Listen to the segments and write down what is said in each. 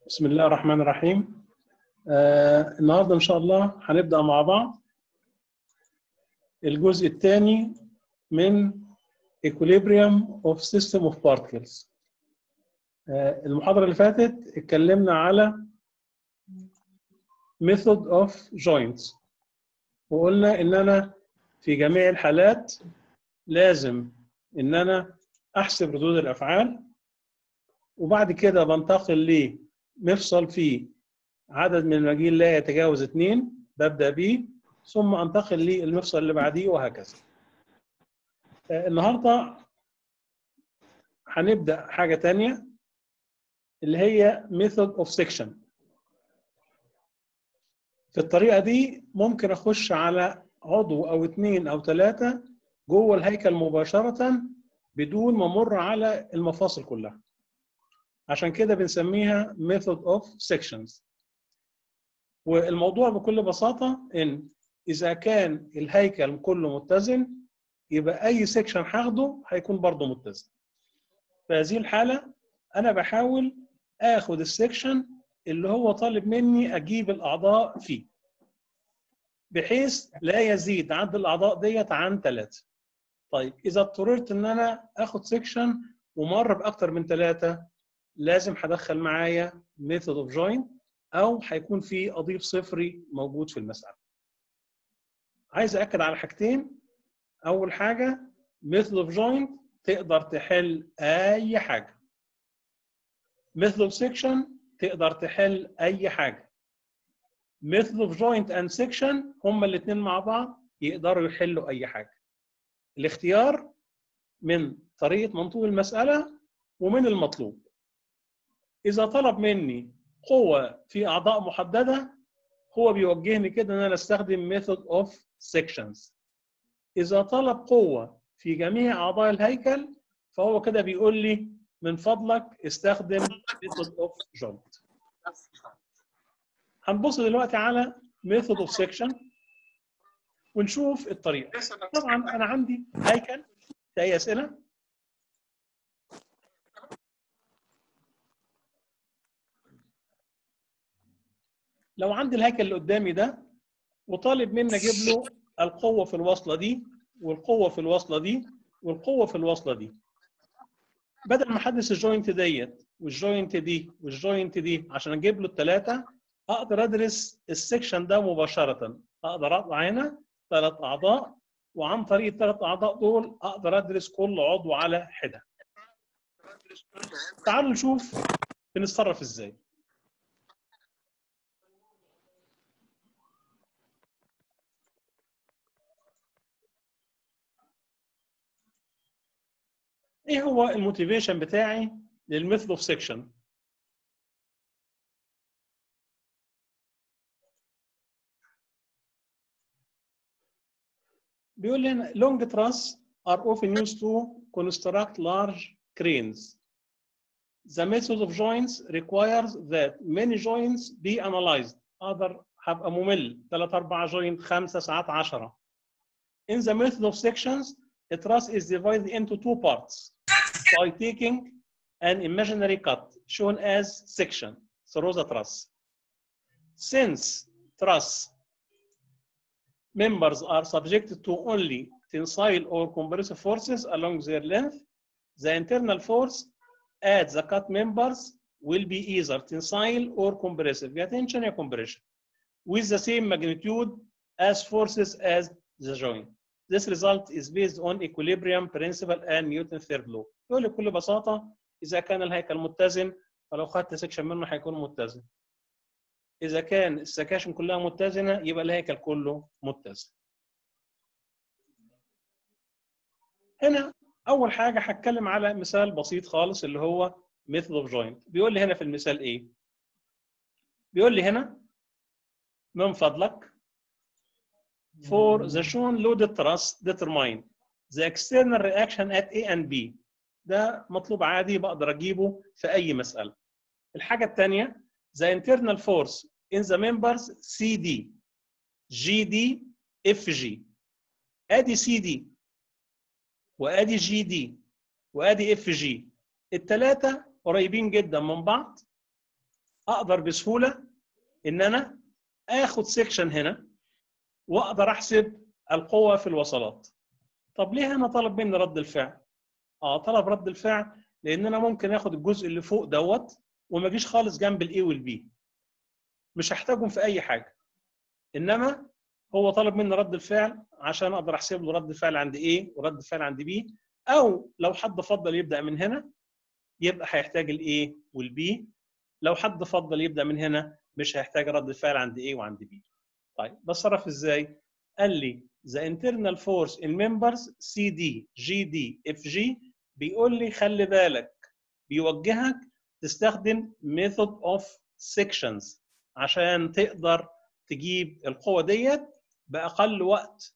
بسم الله الرحمن الرحيم آه النهارده ان شاء الله هنبدا مع بعض الجزء الثاني من equilibrium of system of particles آه المحاضره اللي فاتت اتكلمنا على method of joints وقلنا ان انا في جميع الحالات لازم ان انا احسب ردود الافعال وبعد كده بنتقل لمفصل فيه عدد من المجيل لا يتجاوز اثنين ببدا بيه ثم انتقل للمفصل اللي بعديه وهكذا. النهارده هنبدا حاجه ثانيه اللي هي method of section. في الطريقه دي ممكن اخش على عضو او اثنين او ثلاثه جوه الهيكل مباشره بدون ما امر على المفاصل كلها. عشان كده بنسميها method of sections. والموضوع بكل بساطة إن إذا كان الهيكل كله متزن يبقى أي سيكشن هاخده هيكون برضه متزن. في هذه الحالة أنا بحاول آخد السيكشن اللي هو طالب مني أجيب الأعضاء فيه. بحيث لا يزيد عدد الأعضاء ديت عن ثلاثة. طيب إذا اضطررت إن أنا آخد سيكشن ومر بأكتر من ثلاثة لازم هدخل معايا method of join او هيكون في اضيف صفري موجود في المساله. عايز اكد على حاجتين اول حاجه method of join تقدر تحل اي حاجه. method of section تقدر تحل اي حاجه. method of joint and section هما الاثنين مع بعض يقدروا يحلوا اي حاجه. الاختيار من طريقه منطوق المساله ومن المطلوب. اذا طلب مني قوه في اعضاء محدده هو بيوجهني كده ان انا استخدم method of sections اذا طلب قوه في جميع اعضاء الهيكل فهو كده بيقول لي من فضلك استخدم method of joint هنبص دلوقتي على method of section ونشوف الطريقه طبعا انا عندي هيكل في اي اسئله لو عندي الهيكل اللي قدامي ده وطالب مني اجيب له القوه في الوصله دي والقوه في الوصله دي والقوه في الوصله دي بدل ما احدث الجوينت ديت والجوينت دي والجوينت دي عشان اجيب له الثلاثه اقدر ادرس السكشن ده مباشره اقدر اطلع هنا ثلاث اعضاء وعن طريق الثلاث اعضاء دول اقدر ادرس كل عضو على حده تعالوا نشوف بنتصرف ازاي ايه هو الموتيفيشن بتاعي للميثود اوف سيكشن بيقول لنا long truss are often used to construct large cranes. The method of joints requires that many joints be analyzed. أقدر هبقى ممل 3 4 joint 5 ساعات 10. In the method of sections, a truss is divided into two parts by taking an imaginary cut shown as section through the truss. Since truss members are subjected to only tensile or compressive forces along their length, the internal force at the cut members will be either tensile or compressive, يا tension يا compression, with the same magnitude as forces as the joint. This result is based on equilibrium principle and Newton's third law. يقول لك بكل بساطة إذا كان الهيكل متزن فلو خدت سكشن منه هيكون متزن. إذا كان السكاشن كلها متزنة يبقى الهيكل كله متزن. هنا أول حاجة هتكلم على مثال بسيط خالص اللي هو method of joint. بيقول لي هنا في المثال إيه؟ بيقول لي هنا من فضلك for the shown loaded truss determine the external reaction at A and B ده مطلوب عادي بقدر اجيبه في اي مساله الحاجه الثانيه the internal force in the members CD GD FG ادي CD وادي GD وادي FG الثلاثه قريبين جدا من بعض اقدر بسهوله ان انا اخد سيكشن هنا واقدر احسب القوه في الوصلات طب ليه انا طلب مني رد الفعل اه طلب رد الفعل لان انا ممكن اخد الجزء اللي فوق دوت وما اجيش خالص جنب الاي والبي مش هحتاجهم في اي حاجه انما هو طلب مني رد الفعل عشان اقدر احسب له رد الفعل عند ايه ورد الفعل عند بي او لو حد فضل يبدا من هنا يبقى هيحتاج الايه والبي لو حد فضل يبدا من هنا مش هيحتاج رد الفعل عند ايه وعند بي طيب بتصرف ازاي قال لي the internal force in members CD GD FG بيقول لي خلي بالك بيوجهك تستخدم method of sections عشان تقدر تجيب القوة ديت بأقل وقت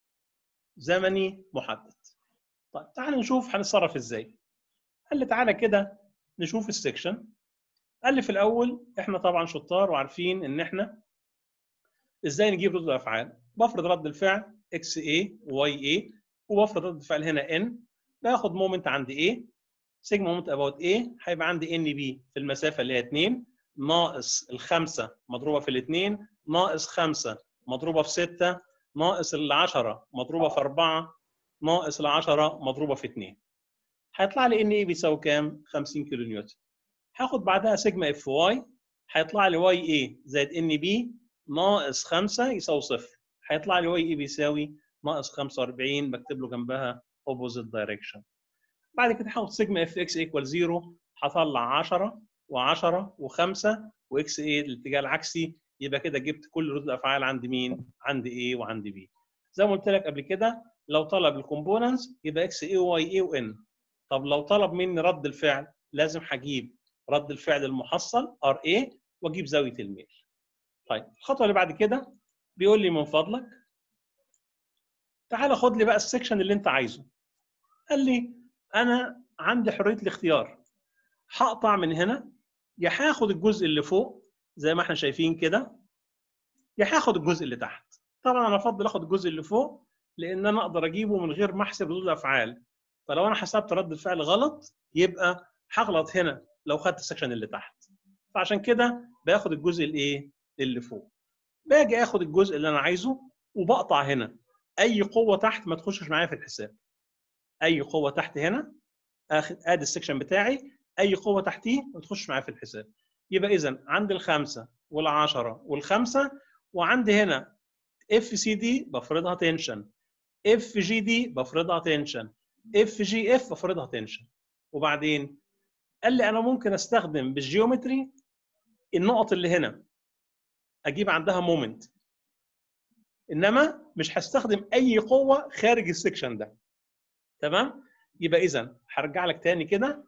زمني محدد. طيب تعال نشوف هنتصرف ازاي. قال لي تعالى كده نشوف السكشن. قال لي في الأول احنا طبعا شطار وعارفين إن احنا ازاي نجيب ردود الأفعال. بفرض رد الفعل اكس اي واي اي وبفرض رد الفعل هنا ان باخد مومنت عند ايه سيجما مومنت اباوت ايه هيبقى عندي ان بي في المسافه اللي هي 2 ناقص الخمسه مضروبه في الاثنين ناقص خمسه مضروبه في 6 ناقص ال 10 مضروبه في 4 ناقص ال 10 مضروبه في 2 هيطلع لي ان ايه بيساوي كام؟ 50 كيلو نيوتن هاخد بعدها سيجما اف واي هيطلع لي واي اي زائد ان بي ناقص 5 يساوي صفر هيطلع لي واي اي بيساوي ناقص 45 بكتب له جنبها اوبوزيت دايركشن بعد كده هاخد سيجما اف اكس ايكوال 0 هطلع 10 و10 و5 واكس اي الاتجاه العكسي يبقى كده جبت كل ردود الافعال عند مين؟ عند اي وعند بي. زي ما قلت لك قبل كده لو طلب الكومبوننتس يبقى اكس اي واي اي وان. طب لو طلب مني رد الفعل لازم هجيب رد الفعل المحصل ار اي واجيب زاويه الميل. طيب الخطوه اللي بعد كده بيقول لي من فضلك تعالى خد لي بقى السكشن اللي انت عايزه. قال لي انا عندي حريه الاختيار. هقطع من هنا يا هاخد الجزء اللي فوق زي ما احنا شايفين كده يا هاخد الجزء اللي تحت. طبعا انا افضل اخد الجزء اللي فوق لان انا اقدر اجيبه من غير ما احسب ردود الافعال. فلو انا حسبت رد الفعل غلط يبقى هغلط هنا لو خدت السكشن اللي تحت. فعشان كده باخد الجزء الايه؟ اللي فوق. باجي اخد الجزء اللي انا عايزه وبقطع هنا. اي قوه تحت ما تخشش معايا في الحساب. اي قوه تحت هنا اخد ادي السكشن بتاعي اي قوه تحتيه ما تخش معايا في الحساب. يبقى اذا عندي الخمسه والعشره والخمسه وعندي هنا اف سي دي بفرضها تنشن اف جي دي بفرضها تنشن اف جي اف بفرضها تنشن وبعدين قال لي انا ممكن استخدم بالجيومتري النقط اللي هنا اجيب عندها مومنت انما مش هستخدم اي قوه خارج السكشن ده تمام يبقى اذا هرجع لك تاني كده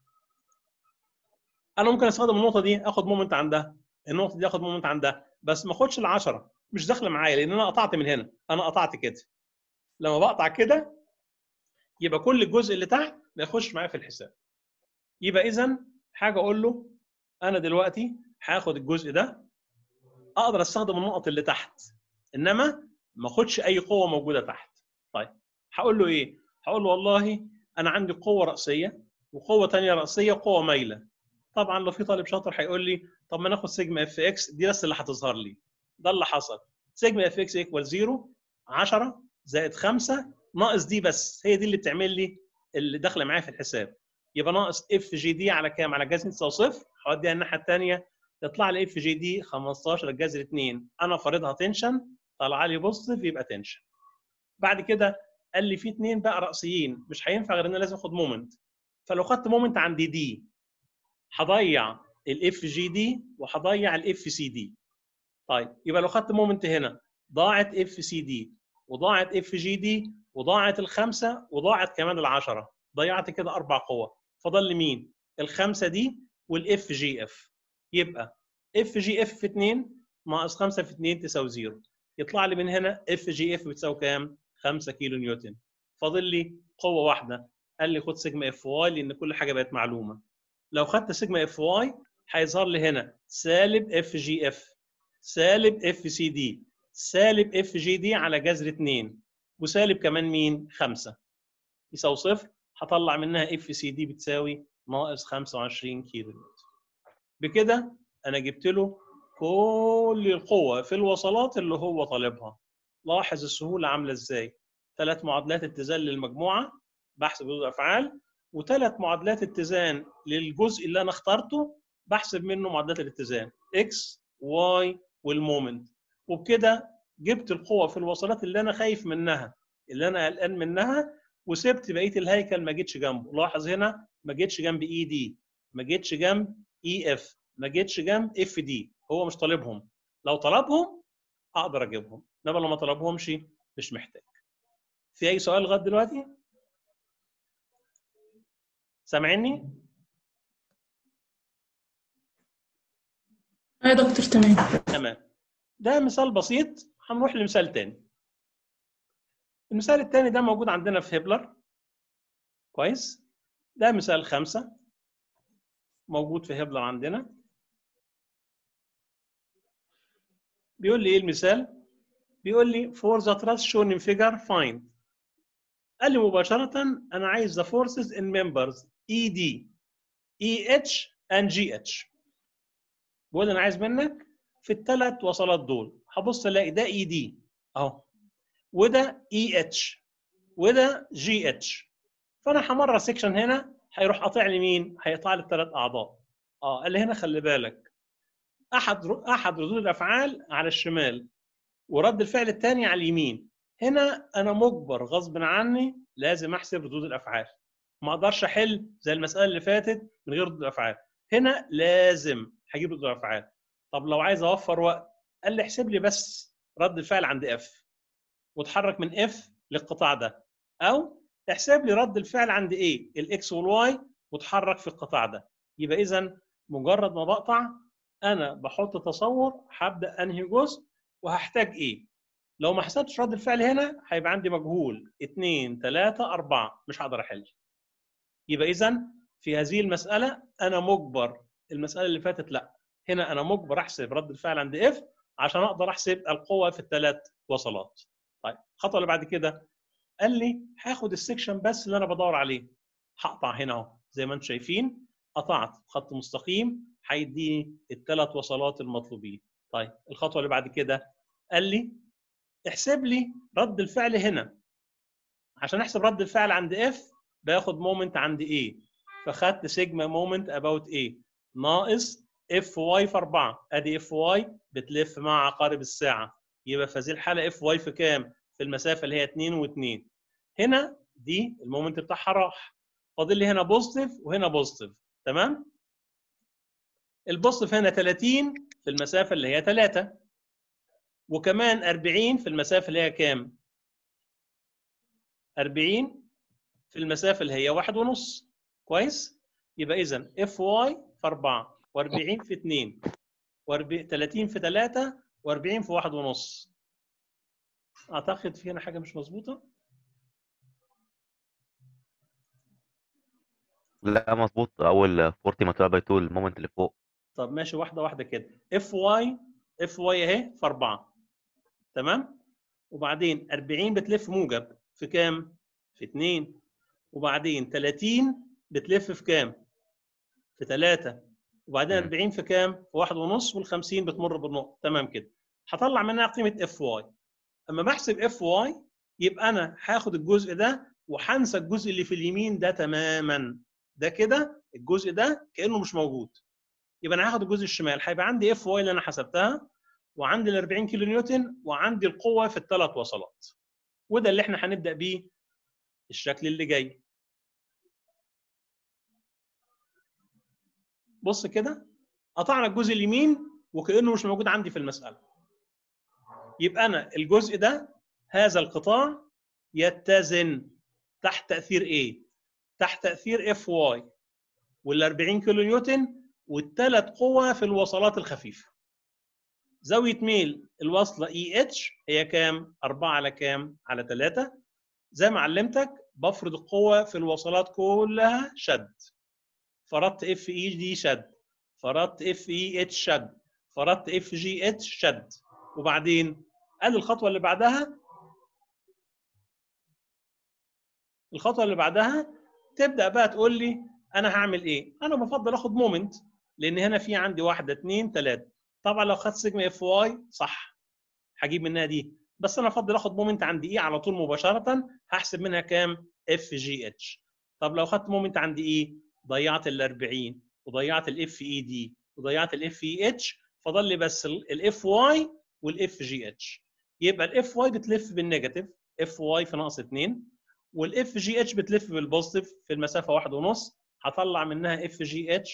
انا ممكن استخدم النقطه دي اخد مومنت عندها النقطه دي اخد مومنت عندها بس ما اخدش ال10 مش داخله معايا لان انا قطعت من هنا انا قطعت كده لما بقطع كده يبقى كل الجزء اللي تحت ما يخش معايا في الحساب يبقى اذا حاجه اقول له انا دلوقتي هاخد الجزء ده اقدر استخدم النقط اللي تحت انما ما اخدش اي قوه موجوده تحت طيب هقول له ايه هقول له والله انا عندي قوه راسيه وقوه ثانيه راسيه وقوه مايله طبعا لو في طالب شاطر هيقول لي طب ما ناخد سيجما اف اكس دي بس اللي هتظهر لي ده اللي حصل سيجما اف اكس ايكوال 0 10 زائد 5 ناقص دي بس هي دي اللي بتعمل لي اللي داخله معايا في الحساب يبقى ناقص اف جي دي على كام؟ على جذر تساوي صفر هوديها الناحيه الثانيه يطلع لي اف جي دي 15 جذر 2 انا فارضها تنشن طلع لي بوزيتيف يبقى تنشن بعد كده قال لي في اثنين بقى راسيين مش هينفع غير ان انا لازم اخد مومنت فلو خدت مومنت عند دي هضيع الاف جي دي وهضيع الاف سي دي طيب يبقى لو خدت مومنت هنا ضاعت اف سي دي وضاعت اف جي دي وضاعت الخمسه وضاعت كمان العشره ضيعت كده اربع قوى فضل لي مين؟ الخمسه دي والاف جي اف يبقى اف جي اف في 2 ناقص 5 في 2 تساوي 0 يطلع لي من هنا اف جي اف بتساوي كام؟ 5 كيلو نيوتن فاضل لي قوه واحده قال لي خد سيجما اف واي لان كل حاجه بقت معلومه لو خدت سيجما اف واي هيظهر لي هنا سالب اف جي اف سالب اف سي دي سالب اف جي دي على جذر 2 وسالب كمان مين؟ 5 يساوي صفر هطلع منها اف سي دي بتساوي ناقص 25 كيلو نيوتن بكده انا جبت له كل القوه في الوصلات اللي هو طالبها لاحظ السهوله عامله ازاي ثلاث معادلات اتزان للمجموعه بحسب ردود الافعال وثلاث معادلات اتزان للجزء اللي انا اخترته بحسب منه معادلات الاتزان اكس واي والمومنت وبكده جبت القوه في الوصلات اللي انا خايف منها اللي انا قلقان منها وسبت بقيه الهيكل ما جيتش جنبه لاحظ هنا ما جيتش جنب اي دي ما جيتش جنب اي اف ما جيتش جنب اف دي هو مش طالبهم لو طلبهم اقدر اجيبهم انما لو ما طلبهمش مش محتاج في اي سؤال لغايه دلوقتي سامعني يا دكتور تمام تمام ده مثال بسيط هنروح لمثال تاني المثال التاني ده موجود عندنا في هبلر كويس ده مثال خمسة موجود في هبلر عندنا بيقول لي ايه المثال بيقول لي for the trust shown in figure find قال لي مباشرة أنا عايز the forces in members ED EH and GH بقول أنا عايز منك في الثلاث وصلات دول هبص الاقي ده اي دي اهو وده اي اتش وده جي اتش فانا همرر سيكشن هنا هيروح قاطع لي مين؟ هيقطع لي الثلاث اعضاء اه قال لي هنا خلي بالك احد احد ردود الافعال على الشمال ورد الفعل الثاني على اليمين هنا انا مجبر غصب عني لازم احسب ردود الافعال ما اقدرش احل زي المساله اللي فاتت من غير ردود الافعال هنا لازم هجيب ردود الافعال طب لو عايز اوفر وقت قال لي احسب لي بس رد الفعل عند اف وتحرك من اف للقطاع ده او احسب لي رد الفعل عند ايه الاكس والواي وتحرك في القطاع ده يبقى اذا مجرد ما بقطع انا بحط تصور هبدا انهي جزء وهحتاج ايه لو ما حسبتش رد الفعل هنا هيبقى عندي مجهول 2 3 4 مش هقدر احل يبقى اذا في هذه المساله انا مجبر المساله اللي فاتت لا هنا انا مجبر احسب رد الفعل عند اف عشان اقدر احسب القوه في الثلاث وصلات طيب الخطوه اللي بعد كده قال لي هاخد السكشن بس اللي انا بدور عليه هقطع هنا اهو زي ما انتم شايفين قطعت خط مستقيم هيديني الثلاث وصلات المطلوبين طيب الخطوه اللي بعد كده قال لي احسب لي رد الفعل هنا عشان احسب رد الفعل عند اف باخد مومنت عند ايه فخدت سيجما مومنت اباوت ايه ناقص اف واي في 4 ادي اف واي بتلف مع عقارب الساعه يبقى في هذه الحاله اف واي في كام في المسافه اللي هي 2 و2 هنا دي المومنت بتاعها راح فاضل لي هنا بوزيتيف وهنا بوزيتيف تمام البوزيتيف هنا 30 في المسافه اللي هي 3 وكمان 40 في المسافه اللي هي كام 40 في المسافه اللي هي واحد ونص كويس يبقى اذا اف واي في 4 و40 في 2 و 30 في 3 و40 في واحد ونص اعتقد في هنا حاجه مش مظبوطه لا مظبوط اول 40 متوقع باي 2 المومنت اللي فوق طب ماشي واحده واحده كده اف واي اف واي اهي في 4 تمام وبعدين 40 بتلف موجب في كام في 2 وبعدين 30 بتلف في كام في 3 وبعدين مم. 40 في كام في واحد ونص وال50 بتمر بالنقطه تمام كده هطلع منها قيمه اف واي اما بحسب اف واي يبقى انا هاخد الجزء ده وهنسى الجزء اللي في اليمين ده تماما ده كده الجزء ده كانه مش موجود يبقى انا هاخد الجزء الشمال هيبقى عندي اف واي اللي انا حسبتها وعندي ال 40 كيلو نيوتن وعندي القوه في الثلاث وصلات وده اللي احنا هنبدا بيه الشكل اللي جاي بص كده قطعنا الجزء اليمين وكانه مش موجود عندي في المساله يبقى انا الجزء ده هذا القطاع يتزن تحت تاثير ايه تحت تاثير اف واي وال 40 كيلو نيوتن والثلاث قوى في الوصلات الخفيفه زاويه ميل الوصله اي اتش هي كام 4 على كام على 3 زي ما علمتك بفرض القوه في الوصلات كلها شد فرضت اف اي دي شد فرضت اف اي اتش شد فرضت اف جي اتش شد وبعدين قال الخطوه اللي بعدها الخطوه اللي بعدها تبدا بقى تقول لي انا هعمل ايه انا بفضل اخد مومنت لان هنا في عندي واحده اثنين ثلاثه طبعا لو خدت سيجما اف واي صح هجيب منها دي بس انا افضل اخد مومنت عند اي على طول مباشره هحسب منها كام اف جي اتش طب لو خدت مومنت عند اي ضيعت ال 40 وضيعت الاف اي دي وضيعت الاف اي اتش فضل لي بس الاف واي والاف جي اتش يبقى الاف واي بتلف بالنيجاتيف اف واي في ناقص 2 والاف جي اتش بتلف بالبوزيتيف في المسافه واحد ونص هطلع منها اف جي اتش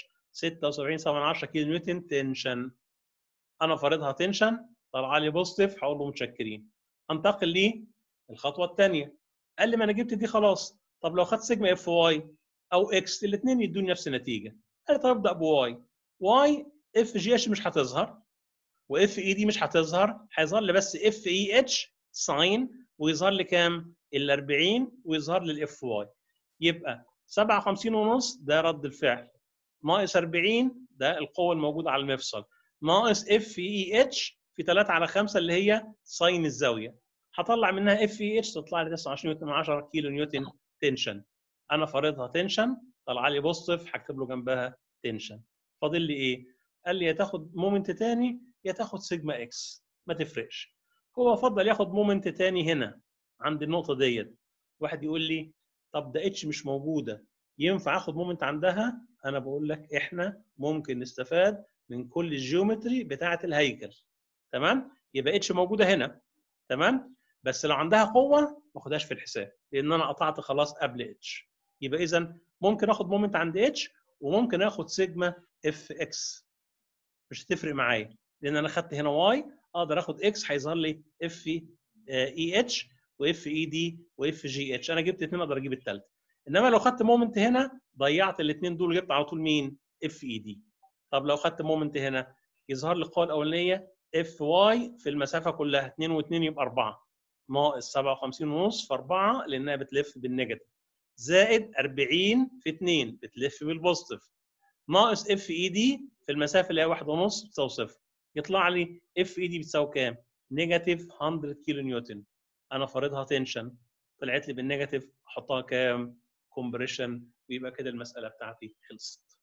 76 كيلو نيوتن تنشن انا فارضها تنشن طلع لي بوزيتيف هقول له متشكرين انتقل للخطوه الثانيه قال لي ما انا جبت دي خلاص طب لو خدت سيجما اف واي او اكس الاثنين يدوني نفس النتيجه قال لي طب ابدا بواي واي اف جي اتش مش هتظهر واف اي دي مش هتظهر هيظهر لي بس اف اي اتش ساين ويظهر لي كام؟ ال 40 ويظهر لي الاف واي يبقى 57 ونص ده رد الفعل ناقص 40 ده القوه الموجوده على المفصل ناقص اف اي اتش في 3 على 5 اللي هي ساين الزاويه هطلع منها اف اي اتش تطلع لي 29 كيلو نيوتن تنشن انا فارضها تنشن طلع لي بوزيتيف هكتب له جنبها تنشن فاضل لي ايه؟ قال لي يا تاخد مومنت ثاني يا تاخد سيجما اكس ما تفرقش هو فضل ياخد مومنت ثاني هنا عند النقطه ديت واحد يقول لي طب ده اتش مش موجوده ينفع اخد مومنت عندها انا بقول لك احنا ممكن نستفاد من كل الجيومتري بتاعه الهيكل تمام يبقى اتش موجوده هنا تمام بس لو عندها قوه ما اخدهاش في الحساب لان انا قطعت خلاص قبل اتش يبقى اذا ممكن اخد مومنت عند اتش وممكن اخد سيجما اف اكس مش هتفرق معايا لان انا خدت هنا واي اقدر اخد اكس هيظهر لي اف اي اتش واف اي دي واف جي اتش انا جبت اثنين اقدر اجيب الثالثه انما لو خدت مومنت هنا ضيعت الاثنين دول جبت على طول مين اف اي دي طب لو خدت مومنت هنا يظهر لي القوه الاولانيه اف واي في المسافه كلها 2 و2 يبقى 4 ناقص 57 ونص في 4 لانها بتلف بالنيجاتيف زائد 40 في 2 بتلف بالبوزيتيف ناقص اف اي دي في المسافه اللي هي 1 ونص بتساوي صفر يطلع لي اف اي دي بتساوي كام؟ نيجاتيف 100 كيلو نيوتن انا فارضها تنشن طلعت لي بالنيجاتيف احطها كام؟ كومبريشن ويبقى كده المساله بتاعتي خلصت.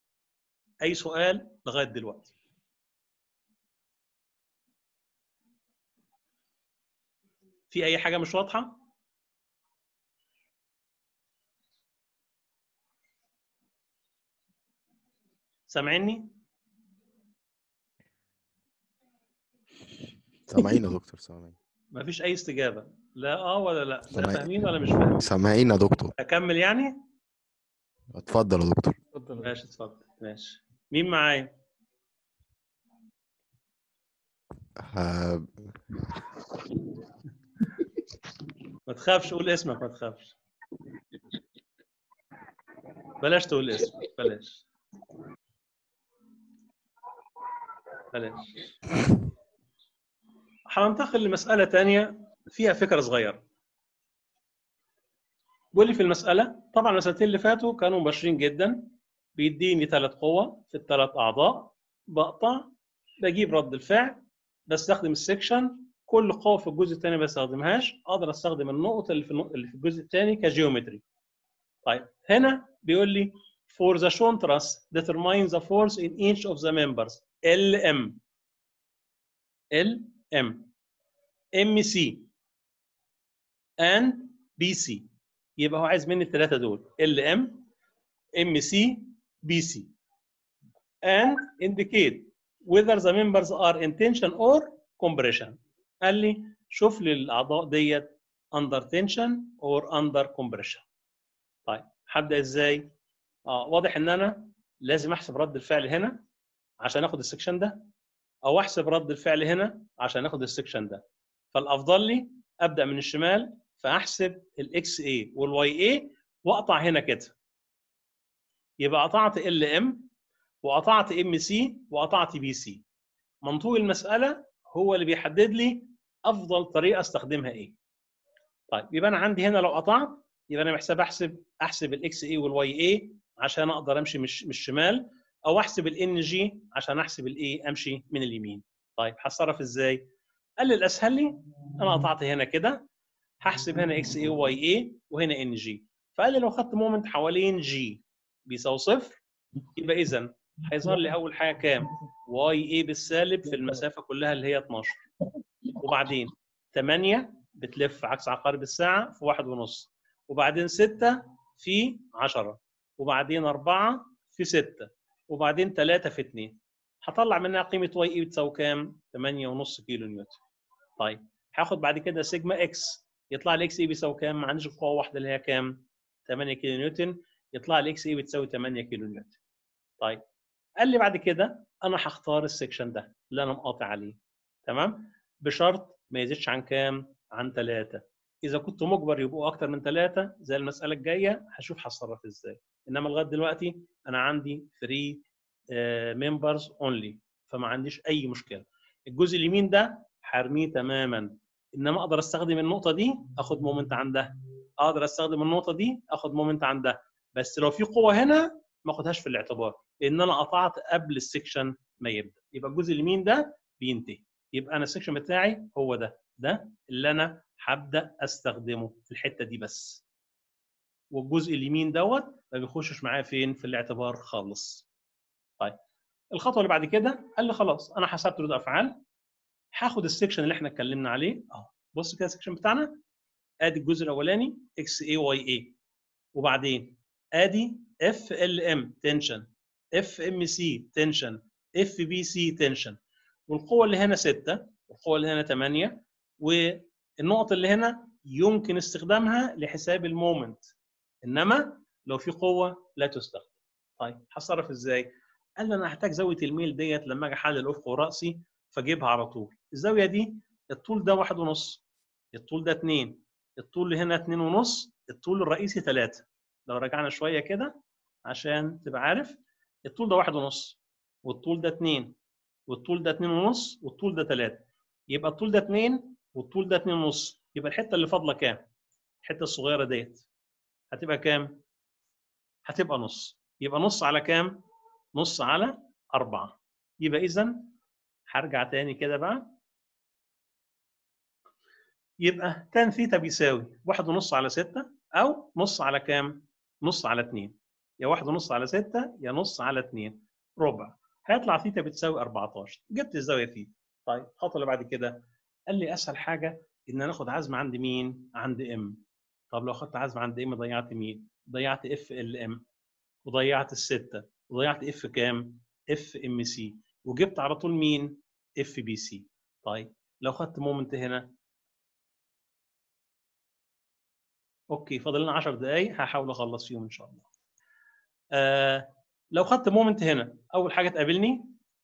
اي سؤال لغايه دلوقتي؟ في اي حاجه مش واضحه؟ سامعيني؟ سامعين يا دكتور سامعين ما فيش اي استجابه لا اه ولا لا لا سامعين. فاهمين ولا مش فاهمين سامعين يا دكتور اكمل يعني اتفضل يا دكتور اتفضل ماشي اتفضل ماشي مين معايا ه- ما تخافش قول اسمك ما تخافش بلاش تقول اسمك بلاش بلاش هننتقل لمسألة تانية فيها فكرة صغيرة بيقول لي في المسألة طبعا المسألتين اللي فاتوا كانوا مباشرين جدا بيديني ثلاث قوة في الثلاث أعضاء بقطع بجيب رد الفعل بستخدم السكشن كل قوة في الجزء الثاني ما بستخدمهاش أقدر أستخدم النقطة اللي في النق- اللي في الجزء الثاني كجيومتري طيب هنا بيقول لي for the shown truss determine the force in each of the members LM LM MC and BC يبقى هو عايز مني الثلاثة دول LM MC BC and indicate whether the members are in tension or compression قال لي شوف لي الاعضاء ديت under tension or under compression طيب هبدا ازاي اه واضح ان انا لازم احسب رد الفعل هنا عشان اخد السكشن ده او احسب رد الفعل هنا عشان اخد السكشن ده فالافضل لي ابدا من الشمال فاحسب الاكس اي والواي اي واقطع هنا كده يبقى قطعت ال ام وقطعت ام سي وقطعت بي سي منطوق المساله هو اللي بيحدد لي افضل طريقه استخدمها ايه طيب يبقى انا عندي هنا لو قطعت يبقى انا محتاج احسب احسب الاكس اي والواي اي عشان اقدر امشي مش من الشمال او احسب الان جي عشان احسب الاي امشي من اليمين طيب هتصرف ازاي قال لي الاسهل لي انا قطعت هنا كده هحسب هنا اكس اي وواي اي وهنا ان جي فقال لي لو خدت مومنت حوالين جي بيساوي صفر يبقى اذا هيظهر لي اول حاجه كام واي اي بالسالب في المسافه كلها اللي هي 12 وبعدين 8 بتلف عكس عقارب الساعه في واحد ونص وبعدين 6 في 10 وبعدين 4 في 6 وبعدين 3 في 2 هطلع منها قيمه واي اي بتساوي كام 8.5 كيلو نيوتن طيب هاخد بعد كده سيجما اكس يطلع لي اكس اي بيساوي كام ما عنديش قوه واحده اللي هي كام 8 كيلو نيوتن يطلع لي اكس اي بتساوي 8 كيلو نيوتن طيب قال لي بعد كده انا هختار السكشن ده اللي انا مقاطع عليه تمام بشرط ما يزيدش عن كام عن 3 اذا كنت مجبر يبقوا اكتر من 3 زي المساله الجايه هشوف هتصرف ازاي انما لغايه دلوقتي انا عندي 3 ممبرز اونلي فما عنديش اي مشكله الجزء اليمين ده هرميه تماما انما اقدر استخدم النقطه دي اخد مومنت عندها اقدر استخدم النقطه دي اخد مومنت عندها بس لو في قوه هنا ما اخدهاش في الاعتبار لان انا قطعت قبل السكشن ما يبدا يبقى الجزء اليمين ده بينتهي يبقى انا السكشن بتاعي هو ده ده اللي انا هبدا استخدمه في الحته دي بس والجزء اليمين دوت ما بيخشش معايا فين في الاعتبار خالص طيب الخطوه اللي بعد كده قال لي خلاص انا حسبت ردود افعال هاخد السكشن اللي احنا اتكلمنا عليه اهو بص كده السكشن بتاعنا ادي الجزء الاولاني اكس اي واي اي وبعدين ادي اف ال ام تنشن اف ام سي تنشن اف بي سي تنشن والقوه اللي هنا 6 والقوه اللي هنا 8 والنقط اللي هنا يمكن استخدامها لحساب المومنت انما لو في قوه لا تستخدم طيب هتصرف ازاي قال لي انا هحتاج زاويه الميل ديت لما اجي احلل الافق وراسي فاجيبها على طول الزاويه دي الطول ده واحد ونص الطول ده 2 الطول اللي هنا 2 ونص الطول الرئيسي 3 لو رجعنا شويه كده عشان تبقى عارف الطول ده واحد ونص والطول ده 2 والطول ده 2 ونص والطول ده 3 يبقى الطول ده 2 والطول ده 2 ونص يبقى الحته اللي فاضله كام؟ الحته الصغيره ديت هتبقى كام؟ هتبقى نص يبقى نص على كام؟ نص على 4 يبقى اذا هرجع تاني كده بقى يبقى تان ثيتا بيساوي واحد ونص على 6 او نص على كام؟ نص على 2 يا واحد ونص على 6 يا نص على 2 ربع هيطلع ثيتا بتساوي 14 جبت الزاويه ثيتا طيب الخطوه اللي بعد كده قال لي اسهل حاجه ان انا اخد عزم عند مين؟ عند ام طب لو اخدت عزم عند ام ضيعت مين؟ ضيعت اف ال ام وضيعت السته وضيعت اف كام؟ اف ام سي وجبت على طول مين؟ اف بي سي طيب لو خدت مومنت هنا اوكي فاضل لنا 10 دقائق هحاول اخلص فيهم ان شاء الله آه لو خدت مومنت هنا اول حاجه تقابلني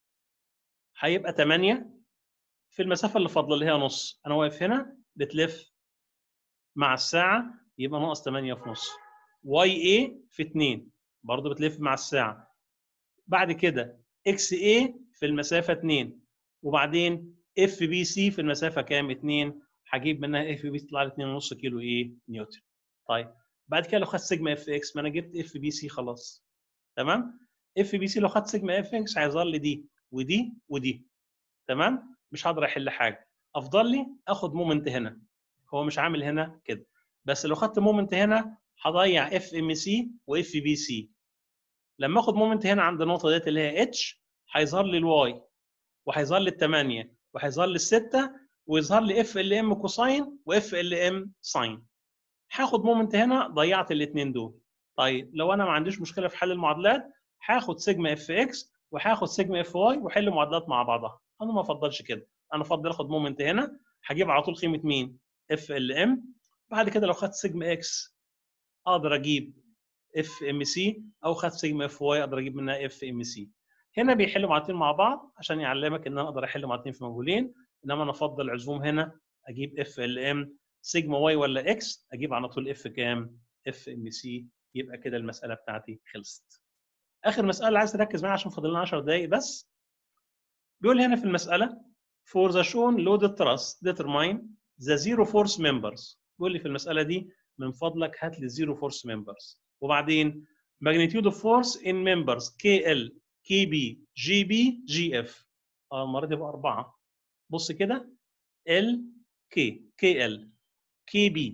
هيبقى 8 في المسافه اللي فاضله اللي هي نص انا واقف هنا بتلف مع الساعه يبقى ناقص 8 في نص واي اي في 2 برضه بتلف مع الساعه بعد كده اكس اي في المسافه 2 وبعدين اف بي سي في المسافه كام 2 هجيب منها اف بي تطلع لي 2.5 كيلو ايه نيوتن طيب بعد كده لو خدت سيجما اف اكس ما انا جبت اف بي سي خلاص تمام اف بي سي لو خدت سيجما اف اكس هيظهر لي دي ودي ودي تمام مش هقدر احل حاجه افضل لي اخد مومنت هنا هو مش عامل هنا كده بس لو خدت مومنت هنا هضيع اف ام سي واف بي سي لما اخد مومنت هنا عند النقطه ديت اللي هي اتش هيظهر لي الواي وهيظهر لي الثمانيه وهيظهر لي السته ويظهر لي اف ال ام كوساين واف ال ام ساين هاخد مومنت هنا ضيعت الاثنين دول طيب لو انا ما عنديش مشكله في حل المعادلات هاخد سيجما اف اكس وهاخد سيجما اف واي واحل معادلات مع بعضها انا ما افضلش كده انا افضل اخد مومنت هنا هجيب على طول قيمه مين اف ال ام بعد كده لو خدت سيجما اكس اقدر اجيب اف ام سي او خدت سيجما اف واي اقدر اجيب منها اف ام سي هنا بيحلوا معادلتين مع بعض عشان يعلمك ان انا اقدر احل معادلتين في مجهولين انما انا افضل عزوم هنا اجيب اف ال ام سيجما واي ولا اكس اجيب على طول اف كام اف ام سي يبقى كده المساله بتاعتي خلصت اخر مساله عايز تركز معايا عشان فاضل لنا 10 دقائق بس بيقول هنا في المساله for the shown loaded truss determine the zero force members بيقول لي في المساله دي من فضلك هات لي zero force members وبعدين magnitude of force in members KL KB GB GF اه المره دي بقى اربعه بص كده L K KL KB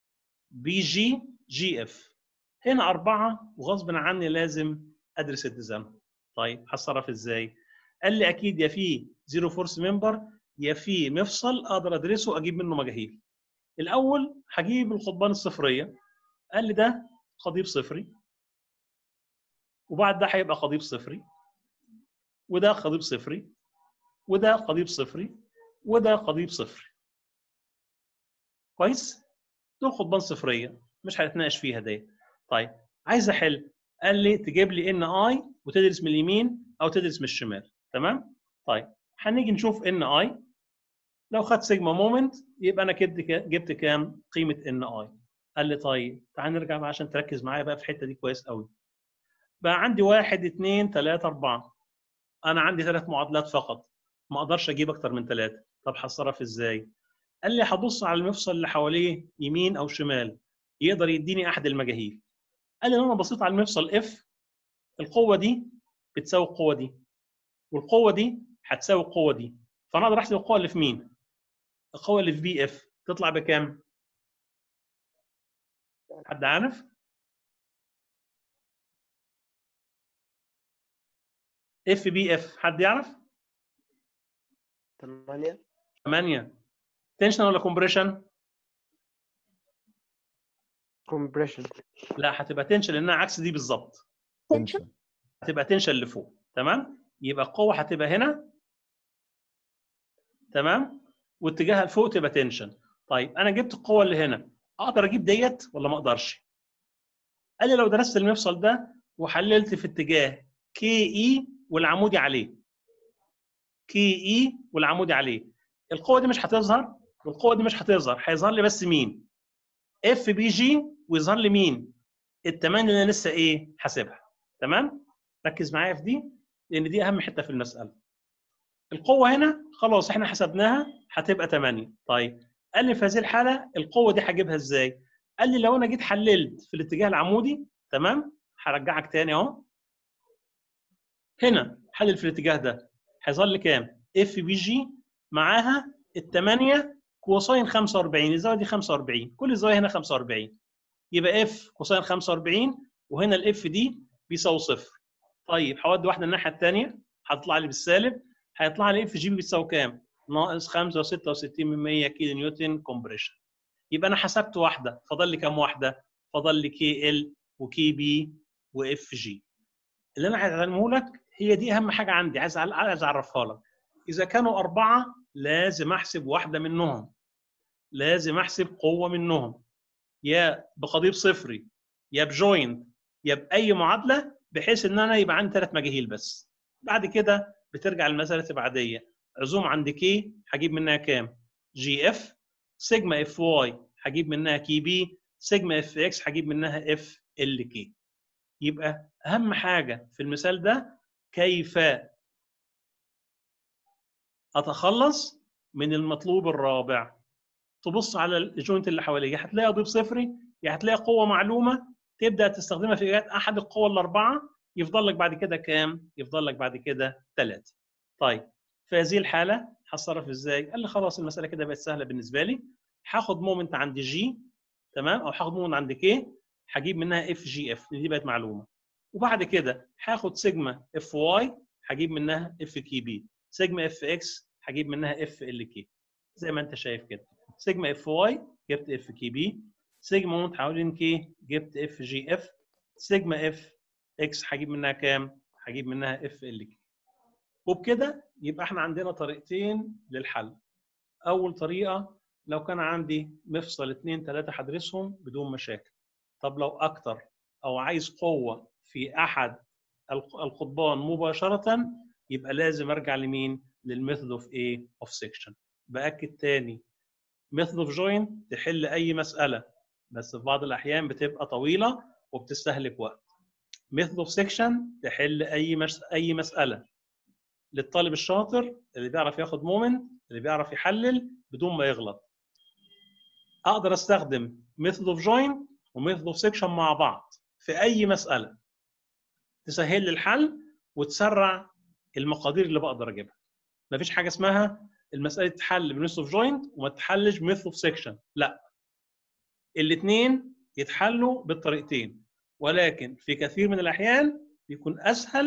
BG GF هنا أربعة وغصب عني لازم أدرس الديزاين طيب هتصرف ازاي قال لي اكيد يا في زيرو فورس ممبر يا في مفصل اقدر ادرسه اجيب منه مجاهيل الاول هجيب القضبان الصفريه قال لي ده قضيب صفري وبعد ده هيبقى قضيب صفري وده قضيب صفري وده قضيب صفري وده قضيب صفري كويس دول قضبان صفريه مش هنتناقش فيها ديت طيب عايز احل قال لي تجيب لي ان اي وتدرس من اليمين او تدرس من الشمال تمام طيب هنيجي نشوف ان اي لو خدت سيجما مومنت يبقى انا كده جبت كام قيمه ان اي قال لي طيب تعال نرجع بقى عشان تركز معايا بقى في الحته دي كويس قوي بقى عندي واحد اثنين ثلاثة أربعة أنا عندي ثلاث معادلات فقط ما أقدرش أجيب أكتر من ثلاثة طب هتصرف إزاي؟ قال لي هبص على المفصل اللي حواليه يمين أو شمال يقدر يديني أحد المجاهيل قال لي لو أنا بصيت على المفصل اف القوة دي بتساوي القوة دي والقوة دي هتساوي القوة دي فأنا أقدر أحسب القوة اللي في مين؟ القوة اللي في بي اف تطلع بكام؟ حد عارف؟ اف بي اف حد يعرف؟ 8 8 تنشن ولا كومبريشن؟ كومبريشن لا هتبقى تنشن لانها عكس دي بالظبط تنشن هتبقى تنشن لفوق تمام؟ يبقى القوه هتبقى هنا تمام؟ واتجاهها لفوق تبقى تنشن طيب انا جبت القوه اللي هنا اقدر اجيب ديت ولا ما اقدرش؟ قال لي لو درست المفصل ده وحللت في اتجاه كي اي والعمودي عليه كي اي والعمودي عليه القوه دي مش هتظهر والقوه دي مش هتظهر هيظهر لي بس مين اف بي جي ويظهر لي مين التمانية اللي انا لسه ايه حاسبها تمام ركز معايا في دي لان دي اهم حته في المساله القوه هنا خلاص احنا حسبناها هتبقى 8 طيب قال لي في هذه الحاله القوه دي هجيبها ازاي قال لي لو انا جيت حللت في الاتجاه العمودي تمام هرجعك تاني اهو هنا حلل في الاتجاه ده هيظهر لي كام اف بي جي معاها الثمانية كوساين 45 الزاويه دي 45 كل الزوايا هنا 45 يبقى اف كوساين 45 وهنا الاف دي بيساوي صفر طيب هودي واحده الناحيه الثانيه هتطلع لي بالسالب هيطلع لي اف جي بتساوي كام؟ ناقص 5.66 من 100 كيلو نيوتن كومبريشن يبقى انا حسبت واحده فاضل لي كام واحده؟ فاضل لي كي ال وكي بي واف جي اللي انا عايز اعلمه لك هي دي اهم حاجه عندي عايز عايز اعرفها لك اذا كانوا اربعه لازم احسب واحده منهم لازم احسب قوه منهم يا بقضيب صفري يا بجوينت يا باي معادله بحيث ان انا يبقى عندي ثلاث مجاهيل بس بعد كده بترجع المساله تبقى عاديه عزوم عند كي هجيب منها كام جي اف سيجما اف واي هجيب منها كي بي سيجما اف اكس هجيب منها اف ال كي يبقى اهم حاجه في المثال ده كيف اتخلص من المطلوب الرابع تبص على الجوينت اللي حواليه هتلاقي ضيف صفري يا هتلاقي قوه معلومه تبدا تستخدمها في ايجاد احد القوى الاربعه يفضل لك بعد كده كام؟ يفضل لك بعد كده ثلاثه. طيب في هذه الحاله هتصرف ازاي؟ قال لي خلاص المساله كده بقت سهله بالنسبه لي هاخد مومنت عند جي تمام او هاخد مومنت عند كي هجيب منها اف جي اف دي بقت معلومه. وبعد كده هاخد سيجما اف واي هجيب منها اف كي بي سيجما اف اكس هجيب منها اف ال كي زي ما انت شايف كده سيجما اف واي جبت اف كي بي سيجما مومنت حوالين كي جبت اف جي اف سيجما اف اكس هجيب منها كام هجيب منها اف ال كي وبكده يبقى احنا عندنا طريقتين للحل اول طريقه لو كان عندي مفصل اثنين ثلاثه هدرسهم بدون مشاكل طب لو اكتر او عايز قوه في احد القضبان مباشره يبقى لازم ارجع لمين للميثود اوف ايه اوف سيكشن باكد تاني ميثود اوف جوين تحل اي مساله بس في بعض الاحيان بتبقى طويله وبتستهلك وقت ميثود اوف سيكشن تحل اي مش... اي مساله للطالب الشاطر اللي بيعرف ياخد مومنت اللي بيعرف يحلل بدون ما يغلط اقدر استخدم ميثود اوف جوين وميثود اوف سيكشن مع بعض في اي مساله تسهل لي الحل وتسرع المقادير اللي بقدر اجيبها مفيش حاجه اسمها المساله تتحل بميثود اوف جوينت وما تتحلش بميثود اوف سيكشن لا الاثنين يتحلوا بالطريقتين ولكن في كثير من الاحيان بيكون اسهل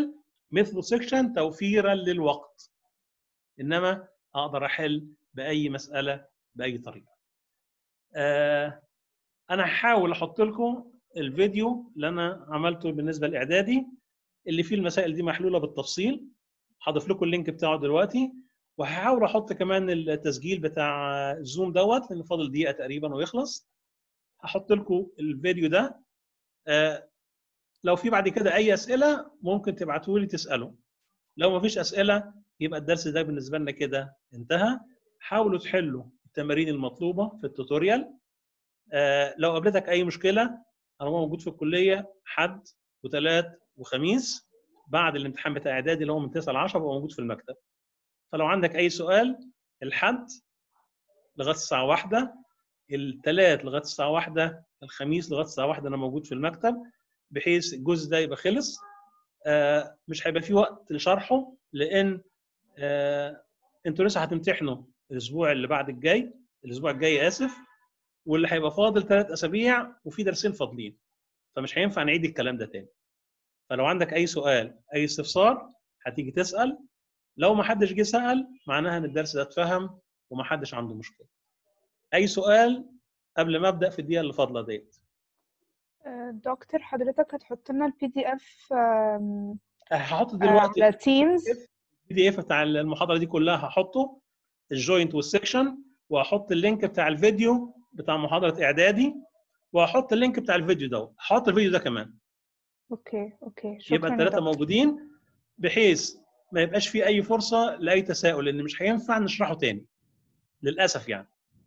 ميثود سيكشن توفيرا للوقت انما اقدر احل باي مساله باي طريقه آه انا هحاول احط لكم الفيديو اللي انا عملته بالنسبه لاعدادي اللي فيه المسائل دي محلوله بالتفصيل هضيف لكم اللينك بتاعه دلوقتي وهحاول احط كمان التسجيل بتاع الزوم دوت لان فاضل دقيقه تقريبا ويخلص هحط لكم الفيديو ده آه لو في بعد كده اي اسئله ممكن تبعتوا لي تسالوا لو ما فيش اسئله يبقى الدرس ده بالنسبه لنا كده انتهى حاولوا تحلوا التمارين المطلوبه في التوتوريال آه لو قابلتك اي مشكله انا موجود في الكليه حد وثلاث وخميس بعد الامتحان بتاع اعدادي اللي هو من 9 ل 10 ببقى موجود في المكتب فلو عندك اي سؤال الحد لغايه الساعه واحدة الثلاث لغايه الساعه واحدة الخميس لغايه الساعه واحدة انا موجود في المكتب بحيث الجزء ده يبقى خلص آه مش هيبقى فيه وقت لشرحه لان آه انتوا لسه هتمتحنوا الاسبوع اللي بعد الجاي الاسبوع الجاي اسف واللي هيبقى فاضل ثلاث اسابيع وفي درسين فاضلين فمش هينفع نعيد الكلام ده تاني فلو عندك اي سؤال اي استفسار هتيجي تسال لو ما حدش جه سال معناها ان الدرس ده اتفهم وما حدش عنده مشكله اي سؤال قبل ما ابدا في الدقيقه اللي فاضله ديت آه، دكتور حضرتك هتحط لنا البي دي اف هحط دلوقتي على تيمز البي دي اف بتاع المحاضره دي كلها هحطه الجوينت والسكشن وهحط اللينك بتاع الفيديو بتاع محاضره اعدادي وهحط اللينك بتاع الفيديو ده هحط الفيديو ده كمان اوكي اوكي شكرا يبقى يا الثلاثه دكتور. موجودين بحيث ما يبقاش في اي فرصه لاي تساؤل لان مش هينفع نشرحه تاني للاسف يعني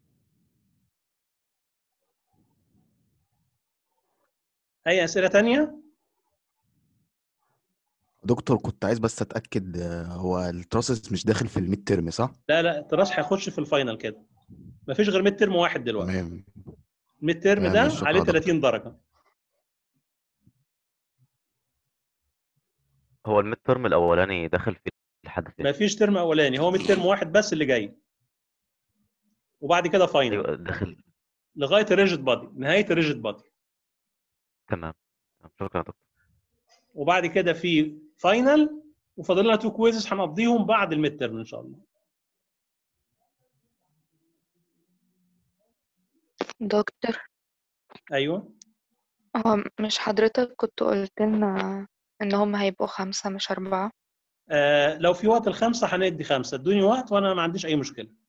اي اسئله تانية دكتور كنت عايز بس اتاكد آه، هو التراسس مش داخل في الميد ترم صح لا لا التراس هيخش في الفاينل كده مفيش غير ميد ترم واحد دلوقتي تمام الميد ترم تمام، ده شكرا عليه يا دكتور. 30 درجه هو الميد ترم الاولاني داخل في لحد فين مفيش ترم اولاني هو ميد ترم واحد بس اللي جاي وبعد كده فاينل ايوه داخل لغايه الريجيد بادي نهايه الريجيد بادي تمام شكرا يا دكتور وبعد كده في فاينل وفاضل لنا تو كويزز هنقضيهم بعد الميد ترم ان شاء الله دكتور ايوه هو مش حضرتك كنت قلت لنا ان هم هيبقوا خمسة مش أربعة آه لو في وقت الخمسه هندي خمسه ادوني وقت وانا ما عنديش اي مشكله